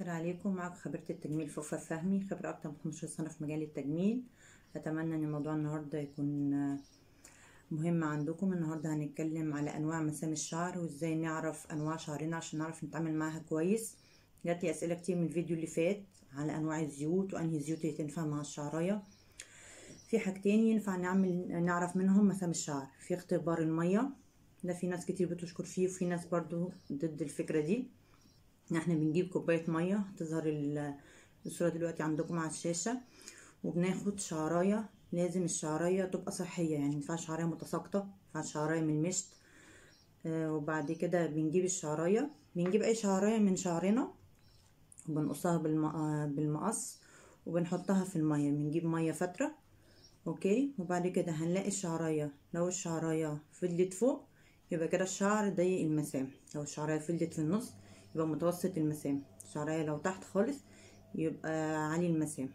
الخير عليكم معكم خبيرة التجميل فوفا فهمي خبرة أكتر من 15 سنة في مجال التجميل أتمنى إن موضوع النهاردة يكون آه، مهم عندكم النهاردة هنتكلم على أنواع مسام الشعر وإزاي نعرف أنواع شعرنا عشان نعرف نتعامل معاها كويس جاتلي أسئلة كتير من الفيديو اللي فات على أنواع الزيوت وأنهي زيوت اللي تنفع مع الشعراية في حاجتين ينفع نعمل نعرف منهم مسام الشعر في اختبار المية ده في ناس كتير بتشكر فيه وفي ناس برضو ضد الفكرة دي ان احنا بنجيب كوباية مية تظهر ال- الصورة دلوقتي عندكم على الشاشة وبناخد شعراية لازم الشعراية تبقى صحية يعني مينفعش شعراية متساقطة مينفعش شعراية من المشط آه وبعد كده بنجيب الشعراية بنجيب اي شعراية من شعرنا وبنقصها بالم- آه بالمقص وبنحطها في المية بنجيب مية فترة اوكي وبعد كده هنلاقي الشعراية لو الشعراية فضلت فوق يبقى كده الشعر ضيق المسام لو الشعراية فضلت في النص يبقى متوسط المسام الشعراية لو تحت خالص يبقى عالي المسام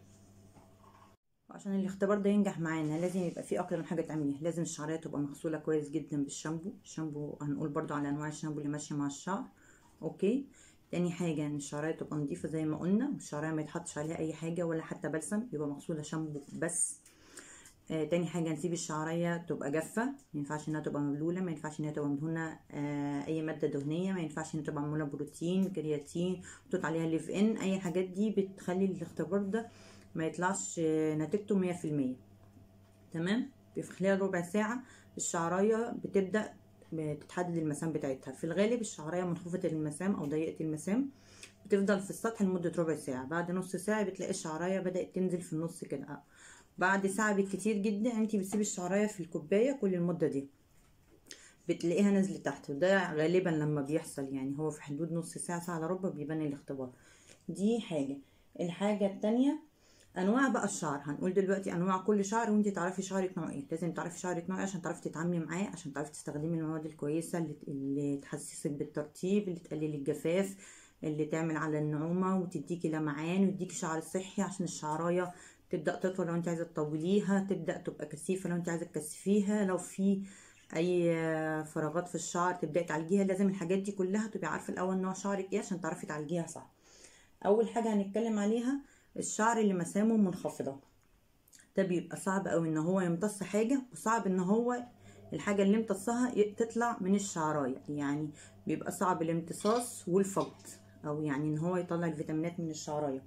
وعشان الاختبار ده ينجح معانا لازم يبقى فيه اكتر من حاجه تعمليها لازم الشعريه تبقى مغسوله كويس جدا بالشامبو الشامبو هنقول برضو على انواع الشامبو اللي ماشيه مع الشعر اوكي تاني حاجه ان الشعريه تبقى نظيفه زي ما قلنا والشعريه ما يتحطش عليها اي حاجه ولا حتى بلسم يبقى مغسوله شامبو بس آه تاني حاجة نسيب الشعرية تبقى جافة ما ينفعش انها تبقى مبلولة ما ينفعش انها تبقى مدهونة آه اي مادة دهنية ما ينفعش انها تبقى معمولة بروتين كرياتين محطوط عليها ليف ان اي حاجات دي بتخلي الاختبار ده ما يطلعش آه نتيجته مية في المية تمام في خلال ربع ساعة الشعراية بتبدأ بتتحدد المسام بتاعتها في الغالب الشعراية منخفضة المسام او ضيقة المسام بتفضل في السطح لمدة ربع ساعة بعد نص ساعة بتلاقي الشعراية بدأت تنزل في النص كده بعد ساعة بالكتير جدا انتي بتسيبي الشعراية في الكوباية كل المدة دي بتلاقيها نازلة تحت وده غالبا لما بيحصل يعني هو في حدود نص ساعة ساعة الا ربع بيبان الاختبار دي حاجة الحاجة التانية انواع بقى الشعر هنقول دلوقتي انواع كل شعر وانتي تعرفي شعرك نوع ايه لازم تعرفي شعرك نوع ايه عشان تعرفي تتعاملي معاه عشان تعرفي تستخدمي المواد الكويسة اللي, اللي تحسسك بالترطيب اللي تقلل الجفاف اللي تعمل على النعومة وتديكي لمعان وتديكي شعر صحي عشان الشعراية تبدا تطول لو انت عايزه تطوليها تبدا تبقى كثيفه لو انت عايزه تكثفيها لو في اي فراغات في الشعر تبداي تعالجيها لازم الحاجات دي كلها تبقي عارفه الاول نوع شعرك ايه عشان تعرفي تعالجيها صح اول حاجه هنتكلم عليها الشعر اللي مسامه منخفضه ده بيبقى صعب قوي ان هو يمتص حاجه وصعب ان هو الحاجه اللي امتصها تطلع من الشعرايه يعني بيبقى صعب الامتصاص والفقد او يعني ان هو يطلع الفيتامينات من الشعرايه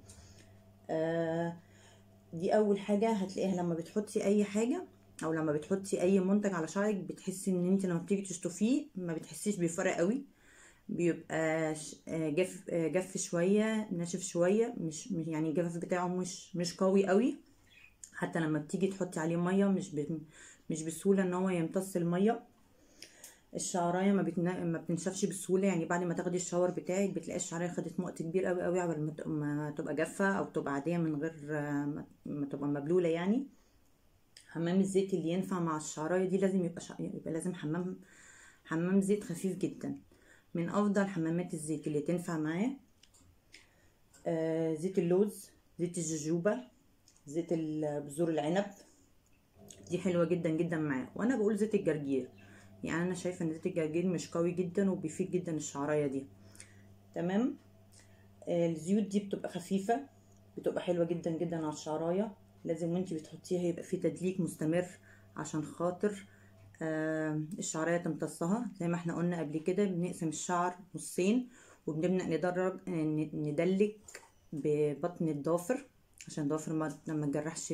آه دي اول حاجه هتلاقيها لما بتحطي اي حاجه او لما بتحطي اي منتج على شعرك بتحسي ان انت لما بتيجي تشطفيه ما بتحسيش بفرق قوي بيبقى جاف جاف شويه ناشف شويه مش يعني الجفاف بتاعه مش مش قوي قوي حتى لما بتيجي تحطي عليه ميه مش ب... مش بسهوله ان هو يمتص الميه الشعرايه ما, بتنا... ما بتنشفش بسهوله يعني بعد ما تاخدي الشاور بتاعك بتلاقي الشعرايه خدت وقت كبير قوي قوي قبل ما تبقى جافه او تبقى عاديه من غير ما تبقى مبلوله يعني حمام الزيت اللي ينفع مع الشعرايه دي لازم يبقى, شع... يبقى لازم حمام حمام زيت خفيف جدا من افضل حمامات الزيت اللي تنفع معاه آه زيت اللوز زيت الجوجوبا زيت بذور العنب دي حلوه جدا جدا معاه وانا بقول زيت الجرجير يعني انا شايفه ان زيت الجرجير مش قوي جدا وبيفيد جدا الشعرايه دي تمام آه الزيوت دي بتبقى خفيفه بتبقى حلوه جدا جدا على الشعرايه لازم وانتي بتحطيها يبقى في تدليك مستمر عشان خاطر آه الشعرايه تمتصها زي ما احنا قلنا قبل كده بنقسم الشعر نصين وبنبدا ندرج ندلك ببطن الضافر عشان الضافر ما ما تجرحش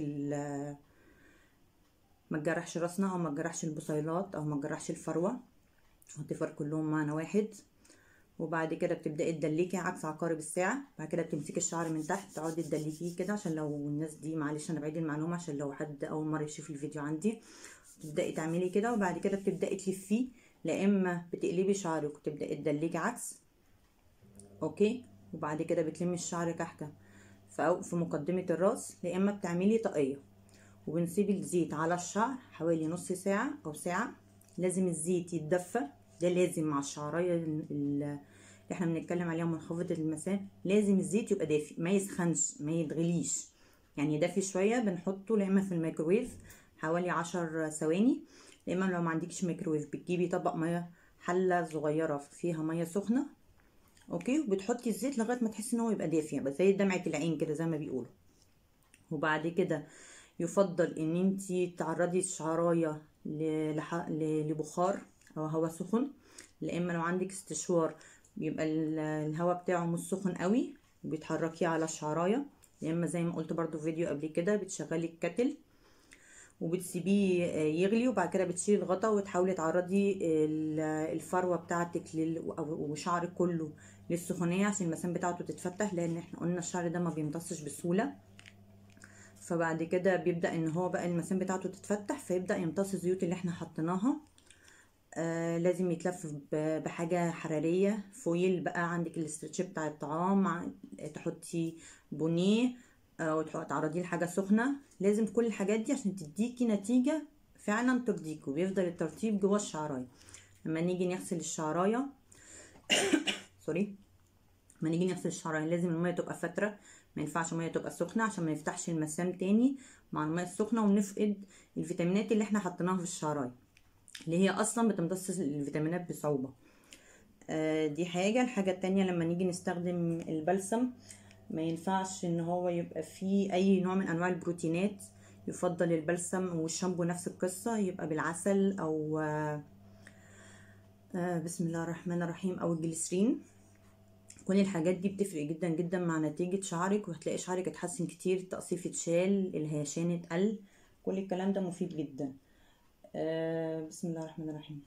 ما تجرحش راسنا او ما تجرحش البصيلات او ما تجرحش الفروه الضفر كلهم معنى واحد وبعد كده بتبداي تدلكي عكس عقارب الساعه بعد كده بتمسكي الشعر من تحت تقعدي تدلكيه كده عشان لو الناس دي معلش انا بعيد المعلومه عشان لو حد اول مره يشوف الفيديو عندي تبداي تعملي كده وبعد كده بتبداي تلفيه لا اما بتقلبي شعرك وتبداي تدلكي عكس اوكي وبعد كده بتلمي الشعر كحكه في في مقدمه الراس لا اما بتعملي طاقيه وبنسيب الزيت على الشعر حوالي نص ساعه او ساعه لازم الزيت يتدفى ده لازم مع الشعرايه اللي احنا بنتكلم عليها منخفضه المسام لازم الزيت يبقى دافي ما يسخنش ما يتغليش يعني دافي شويه بنحطه لا اما في الميكروويف حوالي عشر ثواني لا اما لو ما عندكش ميكروويف بتجيبي طبق ميه حله صغيره فيها ميه سخنه اوكي وبتحطي الزيت لغايه ما تحسي ان هو يبقى دافي بس زي دمعه العين كده زي ما بيقولوا وبعد كده يفضل ان انتي تعرضي الشعرايه ل- لح- ل- لبخار او هواء سخن لا اما لو عندك استشوار بيبقى ال- الهواء بتاعه مش سخن قوي وبتحركيه على الشعرايه يا اما زي ما قلت برضو في فيديو قبل كده بتشغلي الكتل وبتسيبيه آه، يغلي وبعد كده بتشيلي الغطا وتحاولي تعرضي ال- الفروه بتاعتك لل... أو- وشعرك كله للسخونيه عشان المسام بتاعته تتفتح لان احنا قلنا الشعر ده ما بيمتصش بسهوله فبعد كده بيبدا ان هو بقى المسام بتاعته تتفتح فيبدا يمتص الزيوت اللي احنا حطيناها آه لازم يتلف ب- بحاجة حرارية فويل بقى عندك الاسترتش بتاع الطعام ع- تحطي بونيه آه وتعرضيه لحاجة سخنة لازم كل الحاجات دي عشان تديكي نتيجة فعلا ترضيكي وبيفضل الترطيب جوه الشعراية لما نيجي نغسل الشعراية سوري لما نيجي نغسل الشعراية لازم المية تبقى فترة ما ينفعش المية تبقى سخنة عشان ما يفتحش المسام تاني مع المية السخنة ونفقد الفيتامينات اللي احنا حطيناها في الشعراية اللي هي اصلا بتمتص الفيتامينات بصعوبة آه، دي حاجة الحاجة التانية لما نيجي نستخدم البلسم ما ينفعش ان هو يبقى فيه اي نوع من انواع البروتينات يفضل البلسم والشامبو نفس القصة يبقى بالعسل او آه، آه، بسم الله الرحمن الرحيم او الجليسرين كل الحاجات دي بتفرق جدا جدا مع نتيجة شعرك وهتلاقي شعرك اتحسن كتير التقصيف اتشال الهيشان اتقل كل الكلام ده مفيد جدا آه، بسم الله الرحمن الرحيم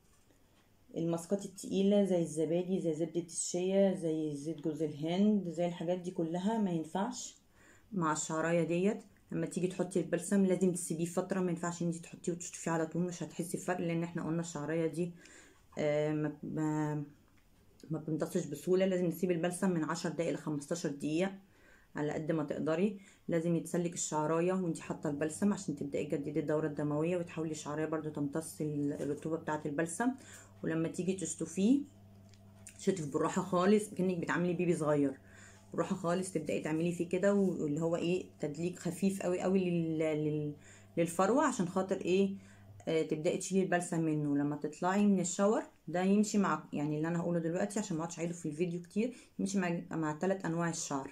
الماسكات التقيلة زي الزبادي زي زبدة الشيا زي زيت جوز الهند زي الحاجات دي كلها ما ينفعش مع الشعراية ديت لما تيجي تحطي البلسم لازم تسيبيه فترة ما ينفعش ان انتي تحطيه وتشطفيه على طول مش هتحسي بفرق لان احنا قلنا الشعراية دي آه، ما ما ما بتمتصش بسهولة لازم نسيب البلسم من عشر دقايق لخمستاشر دقيقة على قد ما تقدري لازم يتسلك الشعراية وانتي حاطة البلسم عشان تبدأي تجددي الدورة الدموية وتحاولي الشعراية برضو تمتص ال- الرطوبة بتاعة البلسم ولما تيجي تشطفيه تشطف بالراحة خالص كأنك بتعملي بيبي صغير بالراحة خالص تبدأي تعملي فيه كده واللي هو ايه تدليك خفيف قوي قوي لل... لل... للفروة عشان خاطر ايه آه تبدأي تشيلي البلسم منه لما تطلعي من الشاور ده يمشي مع يعني اللي انا هقوله دلوقتي عشان ما اقعدش اعيده في الفيديو كتير يمشي مع مع ثلاث انواع الشعر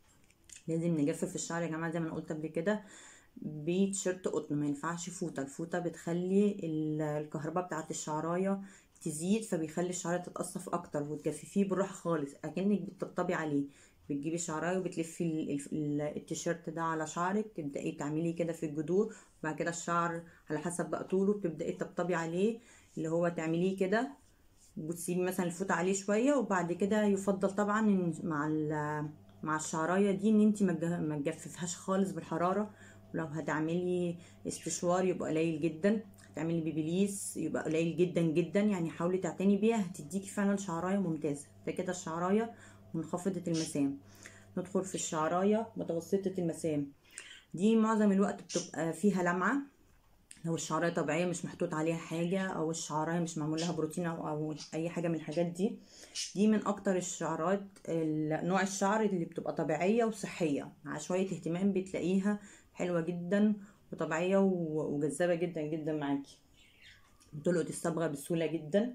لازم نجفف الشعر يا جماعه زي ما انا قلت قبل كده بتيشيرت قطن ما ينفعش فوطه الفوطه بتخلي ال- الكهرباء بتاعه الشعرايه تزيد فبيخلي الشعرايه تتقصف اكتر وتجففيه بالراحه خالص اكنك بتطبطبي عليه بتجيبي شعرايه وبتلفي ال- ال- ال- التيشيرت ده على شعرك تبداي تعملي كده في الجذور وبعد كده الشعر على حسب بقى طوله بتبداي تطبطبي عليه اللي هو تعمليه كده وتسيبي مثلا الفوطة عليه شوية وبعد كده يفضل طبعا إن مع ال- مع الشعراية دي ان انتي ما تج- ما تجففهاش خالص بالحرارة ولو هتعملي استشوار يبقى قليل جدا هتعملي بيبليس يبقى قليل جدا جدا يعني حاولي تعتني بيها هتديكي فعلا شعراية ممتازة ده كده الشعراية منخفضة المسام ندخل في الشعراية متوسطة المسام دي معظم الوقت بتبقى فيها لمعة لو الشعراية طبيعية مش محطوط عليها حاجة أو الشعراية مش معمول لها بروتين أو, أو أي حاجة من الحاجات دي دي من أكتر الشعرات ال- نوع الشعر اللي بتبقى طبيعية وصحية مع شوية اهتمام بتلاقيها حلوة جدا وطبيعية و- وجذابة جدا جدا معاكي بتلقط الصبغة بسهولة جدا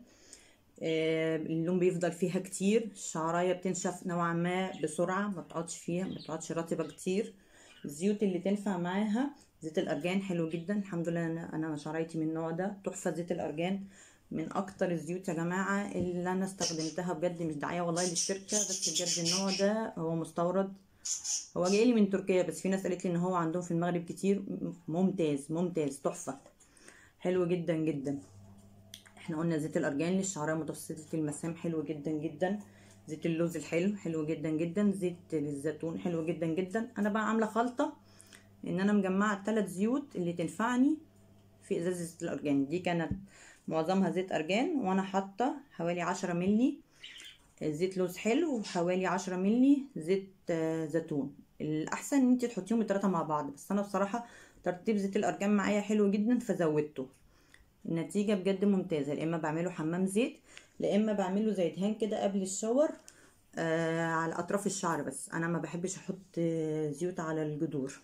آه، اللون بيفضل فيها كتير الشعراية بتنشف نوعا ما بسرعة ما بتقعدش فيها ما بتقعدش رطبة كتير الزيوت اللي تنفع معاها زيت الأرجان حلو جدا الحمد لله أنا أنا شعرايتي من النوع ده تحفة زيت الأرجان من أكتر الزيوت يا جماعة اللي أنا استخدمتها بجد مش دعاية والله للشركة بس بجد النوع ده هو مستورد هو جاي لي من تركيا بس في ناس قالت لي إن هو عندهم في المغرب كتير ممتاز ممتاز تحفة حلو جدا جدا احنا قلنا زيت الارجان للشعرايه متوسطه المسام حلو جدا جدا زيت اللوز الحلو حلو جدا جدا زيت الزيتون حلو جدا جدا انا بقى عامله خلطه ان انا مجمعه الثلاث زيوت اللي تنفعني في ازازه زيت الارجان دي كانت معظمها زيت ارجان وانا حاطه حوالي عشرة ملي زيت لوز حلو وحوالي عشرة ملي زيت آه، زيتون الاحسن ان انت تحطيهم الثلاثه مع بعض بس انا بصراحه ترتيب زيت الارجان معايا حلو جدا فزودته النتيجة بجد ممتازة يا اما بعمله حمام زيت لا اما بعمله زي دهان كده قبل الشاور آه على اطراف الشعر بس انا ما بحبش احط آه، زيوت على الجذور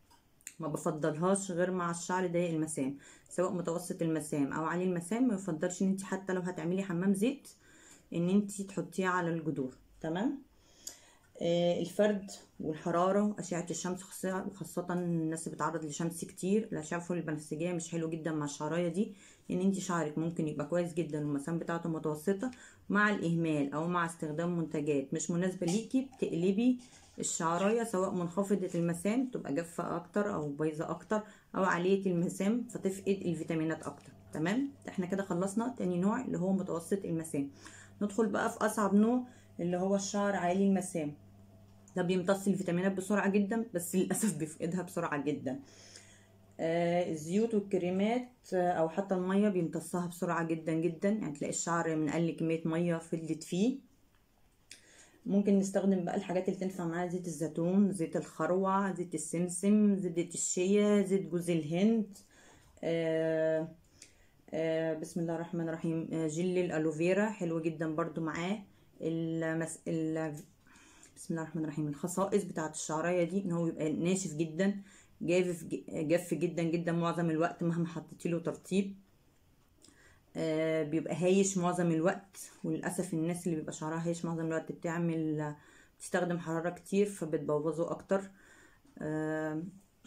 ما بفضلهاش غير مع الشعر ضيق المسام سواء متوسط المسام او عالي المسام ما يفضلش ان انت حتى لو هتعملي حمام زيت ان انت تحطيه على الجذور تمام آه، الفرد والحرارة أشعة الشمس خاصة وخاصة الناس اللي بتعرض لشمس كتير الأشعة الفوق البنفسجية مش حلو جدا مع الشعراية دي لأن انت شعرك ممكن يبقى كويس جدا والمسام بتاعته متوسطة مع الإهمال أو مع استخدام منتجات مش مناسبة ليكي بتقلبي الشعراية سواء منخفضة المسام تبقى جافة أكتر أو بايظة أكتر أو عالية المسام فتفقد الفيتامينات أكتر تمام احنا كده خلصنا تاني نوع اللي هو متوسط المسام ندخل بقى في أصعب نوع اللي هو الشعر عالي المسام ده بيمتص الفيتامينات بسرعة جدا بس للأسف بيفقدها بسرعة جدا آه الزيوت والكريمات آه أو حتى المية بيمتصها بسرعة جدا جدا يعني تلاقي الشعر من أقل كمية مية فضلت فيه ممكن نستخدم بقى الحاجات اللي تنفع معاها زيت الزيتون زيت الخروع زيت السمسم زيت الشيا زيت جوز الهند آه آه بسم الله الرحمن الرحيم آه جل الالوفيرا حلو جدا برضو معاه المس... ال... بسم الله الرحمن الرحيم الخصائص بتاعه الشعريه دي ان هو يبقى ناشف جدا جاف جاف جدا جدا معظم الوقت مهما حطيتي له ترطيب آه بيبقى هايش معظم الوقت وللاسف الناس اللي بيبقى شعرها هايش معظم الوقت بتعمل تستخدم حراره كتير فبتبوظه اكتر آه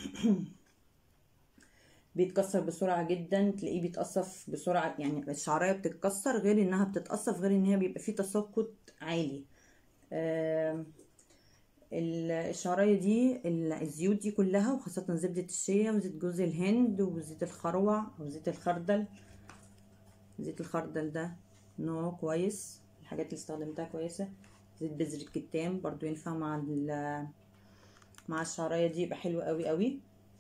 بيتكسر بسرعه جدا تلاقيه بيتقصف بسرعه يعني الشعريه بتتكسر غير انها بتتقصف غير ان هي بيبقى فيه تساقط عالي آه الشعريه دي الزيوت دي كلها وخاصه زبده الشيا وزيت جوز الهند وزيت الخروع او زيت الخردل زيت الخردل ده نوع كويس الحاجات اللي استخدمتها كويسه زيت بذر الكتان برضو ينفع مع مع الشعريه دي يبقى حلو قوي قوي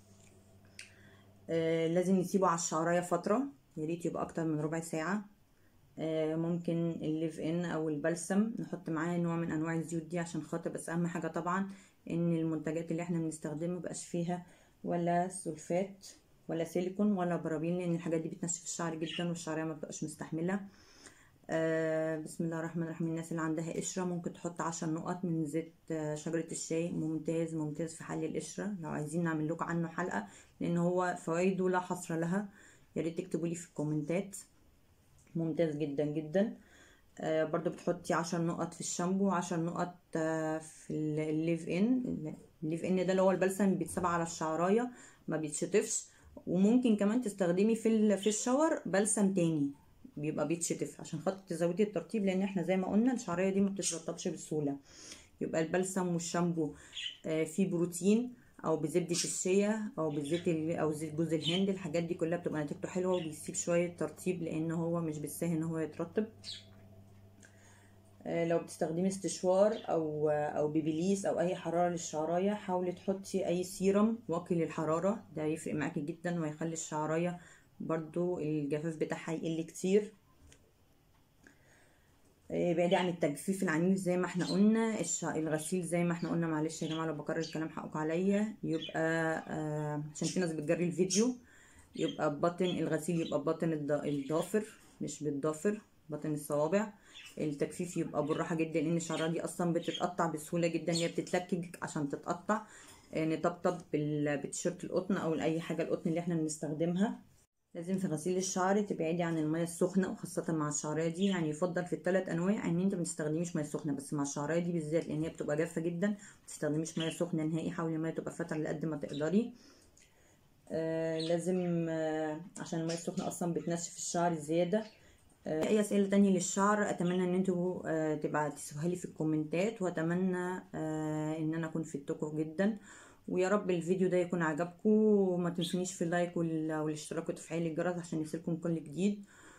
آه لازم نسيبه على الشعريه فتره يا ريت يبقى اكتر من ربع ساعه آه ممكن الليف ان او البلسم نحط معاه نوع من انواع الزيوت دي عشان خاطر بس اهم حاجه طبعا ان المنتجات اللي احنا بنستخدمها مبقاش فيها ولا سلفات ولا سيليكون ولا برابين لان الحاجات دي بتنشف الشعر جدا والشعريه ما بتبقاش مستحمله آه بسم الله الرحمن الرحيم الناس اللي عندها قشره ممكن تحط عشر نقط من زيت آه شجره الشاي ممتاز ممتاز في حل القشره لو عايزين نعمل لكم عنه حلقه لان هو فوائده لا حصر لها يا ريت تكتبوا لي في الكومنتات ممتاز جدا جدا آه برضو بتحطي عشر نقط في الشامبو وعشر نقط آه في الليف ان الليف ان ده اللي هو البلسم بيتساب على الشعرايه ما بيتشطفش وممكن كمان تستخدمي في في الشاور بلسم تاني بيبقى بيتشطف عشان خاطر تزودي الترطيب لان احنا زي ما قلنا الشعريه دي ما بتترطبش بسهوله يبقى البلسم والشامبو آه فيه بروتين او بزبده الشيا او بزيت او زيت جوز الهند الحاجات دي كلها بتبقى نتيجته حلوه وبيسيب شويه ترطيب لان هو مش بالسهل ان هو يترطب لو بتستخدمي استشوار او او بيبليس او اي حراره للشعرايه حاولي تحطي اي سيرم واقي للحراره ده هيفرق معاكي جدا وهيخلي الشعرايه برضو الجفاف بتاعها يقل كتير بعيد عن التجفيف العنيف زي ما احنا قلنا الغسيل زي ما احنا قلنا معلش يا جماعه لو بكرر الكلام حقكم عليا يبقى آه عشان في ناس بتجري الفيديو يبقى بطن الغسيل يبقى بطن الضافر مش بالضافر بطن الصوابع التجفيف يبقى بالراحه جدا لان الشعريه دي اصلا بتتقطع بسهوله جدا هي بتتلكك عشان تتقطع نطبطب بتيشيرت القطن او اي حاجه القطن اللي احنا بنستخدمها لازم في غسيل الشعر تبعدي عن الميه السخنه وخاصه مع الشعريه دي يعني يفضل في الثلاث انواع ان انت ما تستخدميش ميه سخنه بس مع الشعريه دي بالذات لان هي بتبقى جافه جدا ما تستخدميش ميه سخنه نهائي حاولي الميه تبقى فاتره على قد ما تقدري آه لازم آه عشان الميه السخنه اصلا بتنشف الشعر زياده آه اي اسئله تانية للشعر اتمنى ان انتوا آه تبقى تسيبوها لي في الكومنتات واتمنى آه ان انا اكون فدتكم جدا ويا رب الفيديو ده يكون عجبكم وما تنسونيش في اللايك والاشتراك وتفعيل الجرس عشان يصلكم كل جديد